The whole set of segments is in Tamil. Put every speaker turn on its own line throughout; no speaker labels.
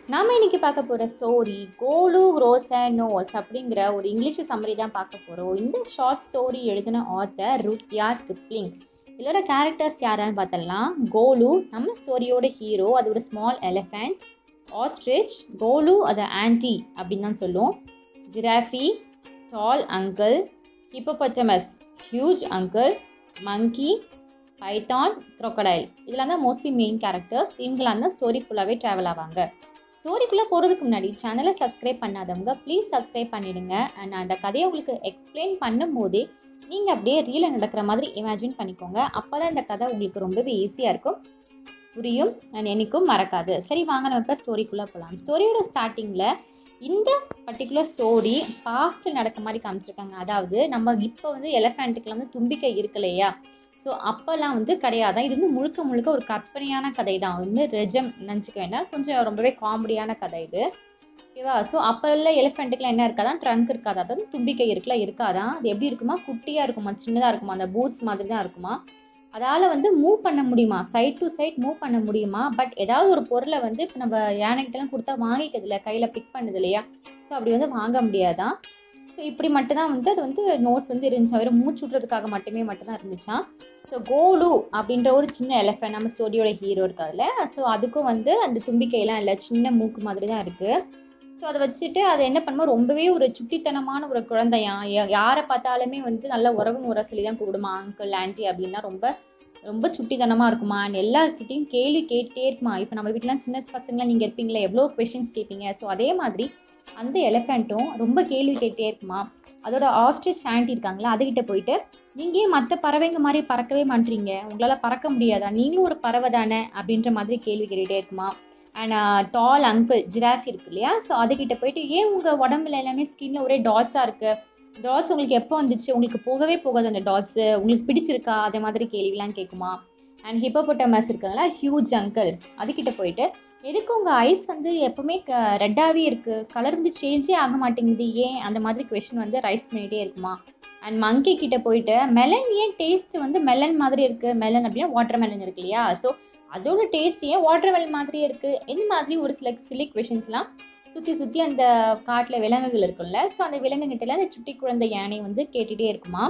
நாம இன்னைக்கு பார்க்க போகிற ஸ்டோரி கோலு ரோஸ் அண்ட் நோஸ் அப்படிங்கிற ஒரு இங்கிலீஷ் சம்மரி தான் பார்க்க போகிறோம் இந்த ஷார்ட் ஸ்டோரி எழுதின ஆத்தர் ருட்யார்ட் கிப்ளிங் இதோட கேரக்டர்ஸ் யாரான்னு பார்த்தலாம் கோலு நம்ம ஸ்டோரியோட ஹீரோ அது ஒரு ஸ்மால் எலிஃபெண்ட் ஆஸ்ட்ரிச் கோலு அது ஆன்டி அப்படின்னு தான் சொல்லுவோம் giraffe tall uncle hippopotamus huge uncle monkey python crocodile இதெல்லாம் தான் மோஸ்ட்லி மெயின் கேரக்டர்ஸ் இவங்களாம் தான் ஸ்டோரி ஃபுல்லாகவே ட்ராவல் ஆவாங்க ஸ்டோரிக்குள்ளே போகிறதுக்கு முன்னாடி சேனலை சப்ஸ்கிரைப் பண்ணாதவங்க ப்ளீஸ் சப்ஸ்கிரைப் பண்ணிடுங்க அண்ட் அந்த கதையை உங்களுக்கு எக்ஸ்பிளைன் பண்ணும்போதே நீங்கள் அப்படியே ரியலில் நடக்கிற மாதிரி இமேஜின் பண்ணிக்கோங்க அப்போ தான் இந்த கதை உங்களுக்கு ரொம்பவே ஈஸியாக இருக்கும் புரியும் அண்ட் என்னைக்கும் மறக்காது சரி வாங்க நம்ம இப்போ ஸ்டோரிக்குள்ளே போகலாம் ஸ்டோரியோட ஸ்டார்டிங்கில் இந்த பர்டிகுலர் ஸ்டோரி பாஸ்ட்டில் நடக்க மாதிரி காமிச்சிருக்காங்க அதாவது நம்ம இப்போ வந்து எலஃபேண்ட்டுக்குலாம் வந்து தும்பிக்கை இருக்கு இல்லையா ஸோ அப்போல்லாம் வந்து கிடையாது இது வந்து முழுக்க முழுக்க ஒரு கற்பனையான கதை தான் வந்து ரெஜம் நினச்சிக்க வேண்டாம் கொஞ்சம் ரொம்பவே காமெடியான கதை இது ஓகேவா ஸோ அப்போ உள்ள எலிஃபெண்ட்டுக்குலாம் என்ன இருக்காதான் ட்ரங்க் இருக்காதா அதாவது தும்பிக்கை இருக்குல்ல இருக்காதான் அது எப்படி இருக்குமா குட்டியாக இருக்குமா சின்னதாக இருக்குமா அந்த பூட்ஸ் மாதிரி தான் இருக்குமா அதால் வந்து மூவ் பண்ண முடியுமா சைட் டு சைட் மூவ் பண்ண முடியுமா பட் ஏதாவது ஒரு பொருளை வந்து இப்போ நம்ம யானைக்கிட்டலாம் கொடுத்தா வாங்கிக்கிறதுல கையில் பிக் பண்ணுது இல்லையா ஸோ அப்படி வந்து வாங்க முடியாதான் ஸோ இப்படி மட்டும்தான் வந்து அது வந்து நோஸ் வந்து இருந்துச்சு வெறும் மூச்சு விட்றதுக்காக மட்டுமே மட்டும்தான் இருந்துச்சான் ஸோ கோலு அப்படின்ற ஒரு சின்ன எலஃபென்ட் நம்ம ஸ்டோரியோட ஹீரோ இருக்காதுல்ல ஸோ அதுக்கும் வந்து அந்த தும்பிக்கையெல்லாம் இல்லை சின்ன மூக்கு மாதிரி தான் இருக்குது ஸோ அதை வச்சுட்டு அதை என்ன பண்ணுமோ ரொம்பவே ஒரு சுட்டித்தனமான ஒரு குழந்தையா யா- யாரை பார்த்தாலுமே வந்து நல்ல உறவு முறை சொல்லி தான் கூடுமா அங்கிள் ஆன்ட்டி அப்படின்னா ரொம்ப ரொம்ப சுட்டித்தனமாக இருக்குமா and எல்லார்கிட்டயும் கேள்வி கேட்டுட்டே இருக்குமா இப்போ நம்ம வீட்டிலாம் சின்ன பசங்களாம் நீங்கள் இருப்பீங்களா எவ்வளோ கொஷின்ஸ் கேட்பீங்க ஸோ அதே மாதிரி அந்த எலிஃபெண்ட்டும் ரொம்ப கேள்வி கேட்டே இருக்குமா அதோட ஆஸ்ட்ரிச் ஆன்ட்டி இருக்காங்களா அதுகிட்ட போயிட்டு நீங்கள் ஏன் மற்ற பறவைங்க மாதிரி பறக்கவே மாட்டீங்க உங்களால் பறக்க முடியாதா நீங்களும் ஒரு பறவை தானே அப்படின்ற மாதிரி கேள்வி கேட்டுகிட்டே இருக்குமா அண்ட் டால் அங்கிள் ஜிராஃப் இருக்கு இல்லையா ஸோ அதுக்கிட்ட போயிட்டு ஏன் உங்கள் உடம்புல எல்லாமே ஸ்கின்ல ஒரே டாட்ஸாக இருக்குது டாட்ஸ் உங்களுக்கு எப்போ வந்துச்சு உங்களுக்கு போகவே போகாது அந்த டாட்ஸு உங்களுக்கு பிடிச்சிருக்கா அதே மாதிரி கேள்விலாம் கேட்குமா அண்ட் ஹிப்போபொட்டமஸ் இருக்காங்களா ஹியூஜ் அங்கிள் அதுக்கிட்ட போயிட்டு எதுக்கு உங்கள் ஐஸ் வந்து எப்போவுமே க ரெட்டாகவே இருக்குது கலர் வந்து சேஞ்சே ஆக மாட்டேங்குது ஏன் அந்த மாதிரி கொஷின் வந்து ரைஸ் பண்ணிகிட்டே இருக்குமா அண்ட் மங்கி கிட்ட போயிட்டு மெலன் ஏன் டேஸ்ட் வந்து மெலன் மாதிரி இருக்குது மெலன் அப்படின்னா வாட்டர் மெலன் இருக்கு இல்லையா ஸோ அதோட டேஸ்ட் ஏன் வாட்டர் மெலன் மாதிரியே இருக்குது இந்த மாதிரி ஒரு சில சிலி கொஷின்ஸ்லாம் சுற்றி சுற்றி அந்த காட்டில் விலங்குகள் இருக்கும்ல ஸோ அந்த விலங்குகிட்டல அந்த சுட்டி குழந்தை யானை வந்து கேட்டுகிட்டே இருக்குமா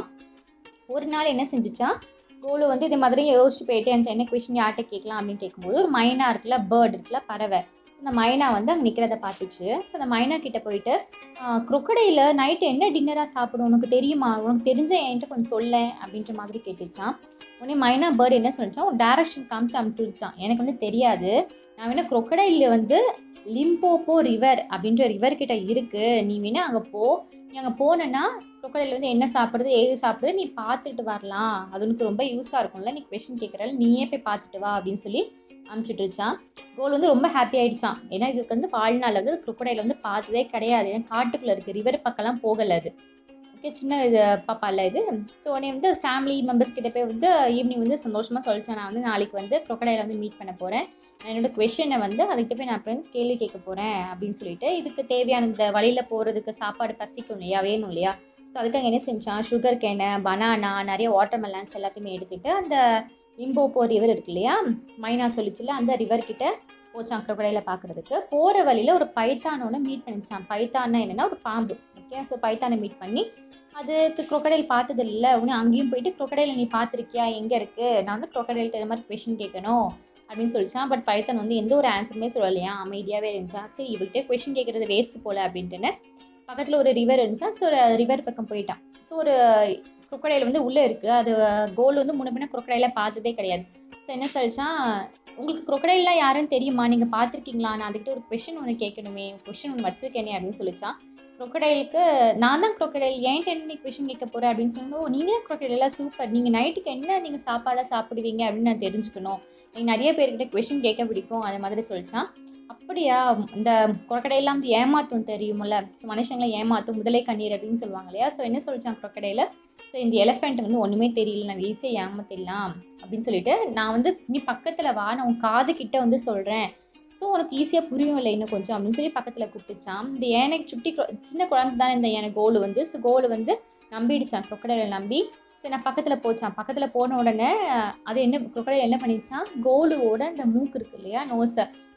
ஒரு நாள் என்ன செஞ்சுச்சா கோலு வந்து இது மாதிரி யோசிச்சு போயிட்டு அந்த என்ன கொஷின் யார்கிட்ட கேட்கலாம் அப்படின்னு கேட்கும்போது ஒரு மைனா இருக்குல்ல பேர்டு இருக்குல்ல பறவை அந்த மைனா வந்து அங்கே நிற்கிறத பார்த்துச்சு ஸோ அந்த மைனா கிட்ட போயிட்டு குரொக்கடையில் நைட்டு என்ன டின்னராக சாப்பிடும் உனக்கு தெரியுமா உனக்கு தெரிஞ்ச என்கிட்ட கொஞ்சம் சொல்லேன் அப்படின்ற மாதிரி கேட்டுச்சான் உடனே மைனா பேர்டு என்ன சொல்லிச்சான் ஒரு டேரக்ஷன் காமிச்சு அனுப்பிச்சுச்சான் எனக்கு வந்து தெரியாது நான் வேணா குரொக்கடையில் வந்து லிம்போப்போ ரிவர் அப்படின்ற ரிவர் கிட்ட இருக்கு நீ வேணா அங்கே போ நீ அங்கே போனேன்னா குரொக்கடையில் வந்து என்ன சாப்பிடுது ஏது சாப்பிடுது நீ பார்த்துட்டு வரலாம் அது உனக்கு ரொம்ப யூஸாக இருக்கும்ல நீ கொஷின் கேட்குறாள் நீயே போய் பார்த்துட்டு வா அப்படின்னு சொல்லி அனுப்பிச்சுட்டுருச்சான் கோல் வந்து ரொம்ப ஹாப்பி ஆயிடுச்சான் ஏன்னா இதுக்கு வந்து வாழ்நாள் வந்து குரொக்கடையில் வந்து பார்த்ததே கிடையாது ஏன்னா காட்டுக்குள்ளே இருக்குது ரிவர் பக்கம்லாம் போகலை அது ஓகே சின்ன இது பாப்பால இது ஸோ உடனே வந்து ஃபேமிலி மெம்பர்ஸ் கிட்ட போய் வந்து ஈவினிங் வந்து சந்தோஷமாக சொல்லிச்சேன் நான் வந்து நாளைக்கு வந்து குரொக்கடையில் வந்து மீட் பண்ண போகிறேன் என்னோட கொஷனை வந்து அதுக்கிட்ட போய் நான் இப்போ வந்து கேள்வி கேட்க போகிறேன் அப்படின்னு சொல்லிட்டு இதுக்கு தேவையான இந்த வழியில் போகிறதுக்கு சாப்பாடு பசிக்கும் இல்லையா வேணும் இல்லையா ஸோ அதுக்காக என்ன செஞ்சான் சுகர் கேனை பனானா நிறைய வாட்டர் மெலன்ஸ் எல்லாத்தையுமே எடுத்துகிட்டு அந்த லிம்போப்போ ரிவர் இருக்கு இல்லையா மைனா சொல்லிச்சுல அந்த ரிவர் கிட்ட போச்சான் crocodile பார்க்குறதுக்கு போகிற வழியில் ஒரு பைத்தானோட மீட் பண்ணிச்சான் பைத்தான்னா என்னென்னா ஒரு பாம்பு ஓகே ஸோ பைத்தானை மீட் பண்ணி அதுக்கு crocodile பார்த்தது இல்லை உடனே அங்கேயும் போயிட்டு crocodile நீ பார்த்துருக்கியா எங்கே இருக்குது நான் வந்து crocodile இந்த மாதிரி கொஷின் கேட்கணும் அப்படின்னு சொல்லிச்சான் பட் பைத்தன் வந்து எந்த ஒரு ஆன்சருமே சொல்லலையா அமைதியாகவே இருந்துச்சான் சரி இவகிட்ட கொஷின் கேட்குறது வேஸ்ட் போல அப்படின்ட்டுன்னு பக்கத்தில் ஒரு ரிவர் இருந்துச்சா ஸோ ஒரு ரிவர் பக்கம் போயிட்டான் ஸோ ஒரு crocodile வந்து உள்ளே இருக்குது அது கோல் வந்து முன்ன பின்ன crocodile பார்த்ததே கிடையாது ஸோ என்ன சொல்லிச்சான் உங்களுக்கு crocodileலாம் யாருன்னு தெரியுமா நீங்கள் பார்த்துருக்கீங்களா நான் அதுக்கிட்ட ஒரு கொஷின் ஒன்று கேட்கணுமே கொஷின் ஒன்று வச்சுருக்கேனே அப்படின்னு சொல்லிச்சான் crocodileக்கு நான் தான் crocodile ஏன்ட்ட என்ன நீ கொஷின் கேட்க போகிறேன் அப்படின்னு சொன்னோம் நீங்கள் crocodile எல்லாம் சூப்பர் நீங்கள் நைட்டுக்கு என்ன நீங்கள் சாப்பாடாக சாப்பிடுவீங்க அப்படின்னு நான் தெரிஞ்சுக்கணும் நீங்கள் நிறைய பேர்கிட்ட கொஷின் கேட்க பிடிக்கும் அது மாதிரி சொல்லிச்சான் அப்படியா இந்த crocodile வந்து ஏமாத்தும் தெரியுமில்ல ஸோ மனுஷங்களை ஏமாத்தும் முதலை கண்ணீர் அப்படின்னு சொல்லுவாங்க இல்லையா ஸோ என்ன சொல்லிச்சான் crocodile ஸோ இந்த எலிஃபெண்ட் வந்து ஒன்றுமே தெரியல நான் ஈஸியாக ஏமாத்திடலாம் அப்படின்னு சொல்லிட்டு நான் வந்து நீ பக்கத்தில் வா நான் உன் காது கிட்ட வந்து சொல்கிறேன் ஸோ உனக்கு ஈஸியாக புரியும் இல்லை இன்னும் கொஞ்சம் அப்படின்னு சொல்லி பக்கத்தில் கூப்பிட்டுச்சான் இந்த யானைக்கு சுட்டி கு- சின்ன குழந்தை தானே இந்த யானை கோலு வந்து ஸோ கோலு வந்து நம்பிடுச்சான் crocodile நம்பி சரி நான் பக்கத்தில் போச்சான் பக்கத்தில் போன உடனே அஹ், அது என்ன crocodile என்ன பண்ணிச்சான் கோலுவோட அந்த மூக்கு இருக்கு இல்லையா நோஸை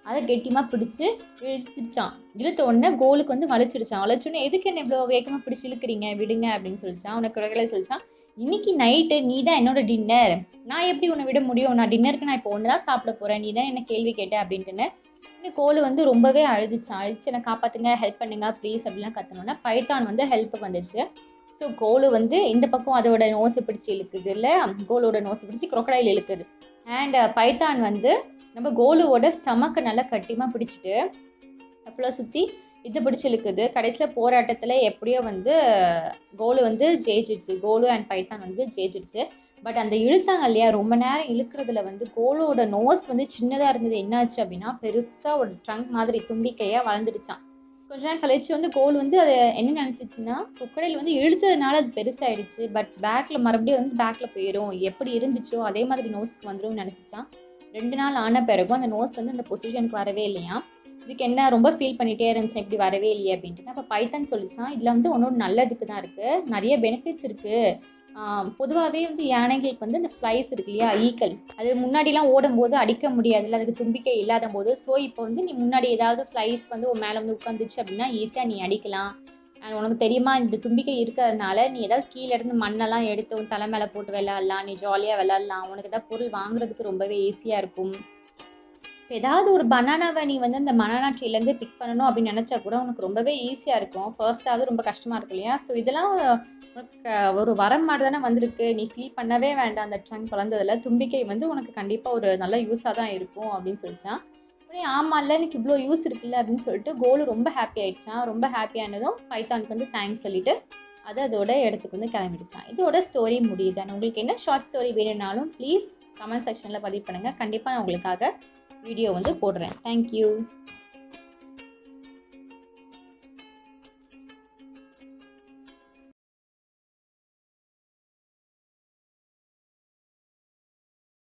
அதை கெட்டியமாக பிடிச்சி இழுத்துட்டான் இழுத்த உடனே கோலுக்கு வந்து வளைச்சிடுச்சான் வளைச்சோடனே எதுக்கு என்ன இவ்வளோ வேகமாக பிடிச்சி இழுக்கிறீங்க விடுங்க அப்படின்னு சொல்லிச்சான் உனக்கு உலகளை சொல்லிச்சான் இன்னைக்கு நைட்டு நீ தான் என்னோட டின்னர் நான் எப்படி உன்னை விட முடியும் நான் டின்னருக்கு நான் இப்போ ஒன்று தான் சாப்பிட போகிறேன் நீ தான் என்ன கேள்வி கேட்ட அப்படின்ட்டுன்னு இன்னும் கோலு வந்து ரொம்பவே அழுதுச்சான் அழுதுச்சு என்னை காப்பாற்றுங்க ஹெல்ப் பண்ணுங்க ப்ளீஸ் அப்படிலாம் கத்தனோன்னா பைத்தான் வந்து ஹெல்ப்புக்கு வந்துச்சு ஸோ கோலு வந்து இந்த பக்கம் அதோட நோஸை பிடிச்சி இழுக்குது இல்லை கோலோட நோஸை பிடிச்சி crocodile இழுக்குது அண்ட் பைத்தான் வந்து நம்ம கோலுவோட ஸ்டமக்கை நல்லா கட்டியமாக பிடிச்சிட்டு ஃபுல்லாக சுற்றி இது பிடிச்சி இழுக்குது கடைசியில் போராட்டத்தில் எப்படியோ வந்து கோலு வந்து ஜெயிச்சிடுச்சு கோலு அண்ட் பைத்தான் வந்து ஜெயிச்சிடுச்சு பட் அந்த இழுத்தாங்க இல்லையா ரொம்ப நேரம் இழுக்கிறதுல வந்து கோலோட நோஸ் வந்து சின்னதாக இருந்தது என்னாச்சு அப்படின்னா பெருசாக ஒரு ட்ரங்க் மாதிரி தும்பிக்கையாக வளர்ந்துடுச்சான் கொஞ்ச நேரம் கழிச்சு வந்து கோல் வந்து அதை என்ன நினச்சிச்சுன்னா குக்கடையில் வந்து இழுத்ததுனால அது பெருசாகிடுச்சு பட் பேக்கில் மறுபடியும் வந்து பேக்கில் போயிடும் எப்படி இருந்துச்சோ அதே மாதிரி நோஸ்க்கு வந்துடும் நினச்சிச்சான் ரெண்டு நாள் ஆன பிறகும் அந்த நோஸ் வந்து அந்த பொசிஷனுக்கு வரவே இல்லையா இதுக்கு என்ன ரொம்ப ஃபீல் பண்ணிகிட்டே இருந்துச்சு இப்படி வரவே இல்லையே அப்படின்ட்டு அப்போ பைத்தன் சொல்லிச்சான் இதில் வந்து ஒன்னொரு நல்லதுக்கு தான் இருக்குது நிறைய பெனிஃபிட்ஸ் இருக்குது பொதுவாகவே வந்து யானைகளுக்கு வந்து இந்த ஃப்ளைஸ் இருக்கு இல்லையா ஈக்கள் அது முன்னாடிலாம் ஓடும்போது அடிக்க முடியாதுல்ல அதுக்கு தும்பிக்கை இல்லாத போது ஸோ இப்போ வந்து நீ முன்னாடி ஏதாவது ஃப்ளைஸ் வந்து உன் மேலே வந்து உட்காந்துச்சு அப்படின்னா ஈஸியாக நீ அடிக்கலாம் அண்ட் உனக்கு தெரியுமா இந்த தும்பிக்கை இருக்கிறதுனால நீ ஏதாவது கீழே இருந்து மண்ணெல்லாம் எடுத்து உன் தலை மேலே போட்டு விளாட்லாம் நீ ஜாலியாக விளாட்லாம் உனக்கு ஏதாவது பொருள் வாங்குறதுக்கு ரொம்பவே ஈஸியாக இருக்கும் இப்போ ஏதாவது ஒரு பனானாவை நீ வந்து அந்த பனானா ட்ரீலேருந்து பிக் பண்ணணும் அப்படின்னு நினச்சா கூட உனக்கு ரொம்பவே ஈஸியாக இருக்கும் ஃபர்ஸ்ட்டாவது ரொம்ப கஷ்டமாக இருக்கும் இல்லையா ஸோ இதெல்லாம் உனக்கு ஒரு வரம் மாதிரி தானே வந்திருக்கு நீ ஃபீல் பண்ணவே வேண்டாம் அந்த ட்ரங்க் வளர்ந்ததில் தும்பிக்கை வந்து உனக்கு கண்டிப்பாக ஒரு நல்ல யூஸாக தான் இருக்கும் அப்படின்னு சொல்லிச்சான் உடனே ஆமாம்ல எனக்கு இவ்வளோ யூஸ் இருக்குல்ல அப்படின்னு சொல்லிட்டு கோலு ரொம்ப ஹாப்பி ஆயிடுச்சான் ரொம்ப ஹாப்பியானதும் பைத்தானுக்கு வந்து தேங்க்ஸ் சொல்லிட்டு அது அதோட இடத்துக்கு வந்து கிளம்பிடுச்சான் இதோட ஸ்டோரி முடியுது உங்களுக்கு என்ன ஷார்ட் ஸ்டோரி வேணும்னாலும் ப்ளீஸ் கமெண்ட் செக்ஷனில் பதிவு பண்ணுங்கள் கண்டிப்பாக நான் உங்களுக்காக வீடியோ வந்து போடுறேன் தேங்க்யூ